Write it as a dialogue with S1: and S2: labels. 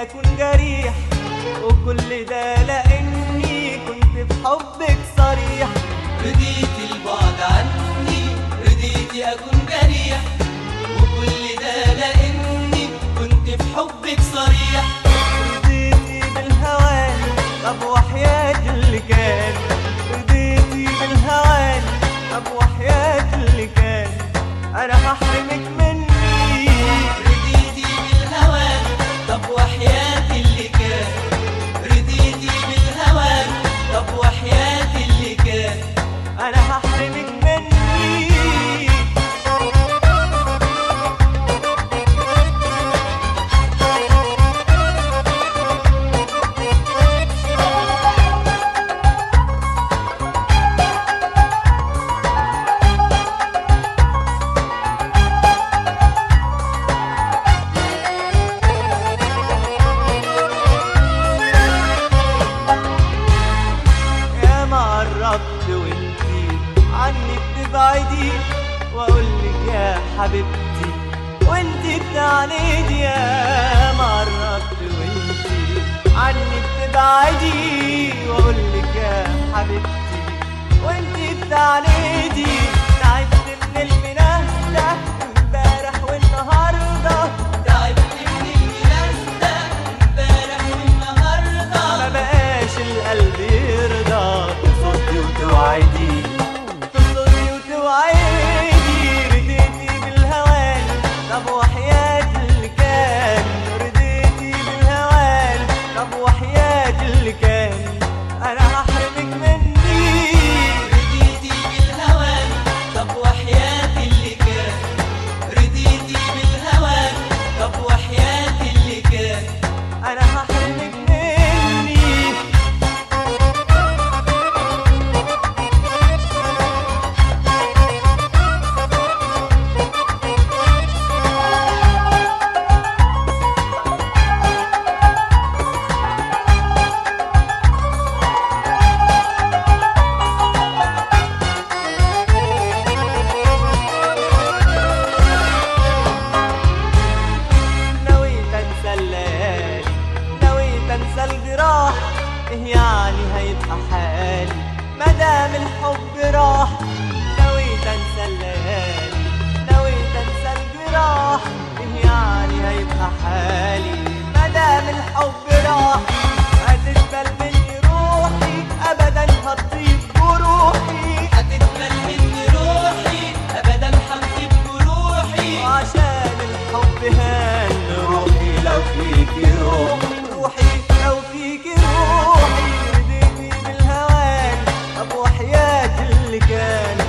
S1: اكون جريح وكل ده لاني كنت في حبك صريح
S2: رضيت البعد عني رضيت اكون جريح وكل ده لاني كنت في حبك صريح
S1: رضيتي بالهوان طب وحياة اللي كان رضيتي بالهوان طب وحياة اللي كان انا هحرمك مني
S2: رضيتي بالهوان طب وحياتي اللي كان رضيتي بالهوان طب وحياتي اللي كان
S1: انا هحرمك مني يا ما قربت وانتي عني بتبعدي واقولك يا حبيبتي وانتي بتعنيدي يا ما قربت وانتي عني بتبعدي واقولك يا حبيبتي وانتي بتعنيدي تعبت من المناسبة امبارح والنهارده
S2: تعبت من المناسبة امبارح والنهارده
S1: ما بقاش القلب يرضى تصدي وتوعدي تصدي وتوعدي رضيتي بالهوان طب وحياة اللي كان رضيتي بالهوان طب وحياة اللي كان انا هحرمك مني
S2: رضيتي بالهوان طب وحياتي اللي كان رضيتي بالهوان طب وحياتي اللي كان
S1: انا هحرمك مني نويت انسى الليالي نويت انسى الجراح ايه يعني هيبقى حالي مدام الحب راح نويت انسى الليالي نويت انسى الجراح ايه يعني هيبقى حالي مدام الحب راح هتقبل مني روحي ابدا هتطيب جروحي
S2: هتقبل مني روحي ابدا حبيب جروحي
S1: وعشان الحب هان روحي لو فيكي روحي روحي لو فيكي روحي رضيتي بالهوان طب وحياتي اللي كان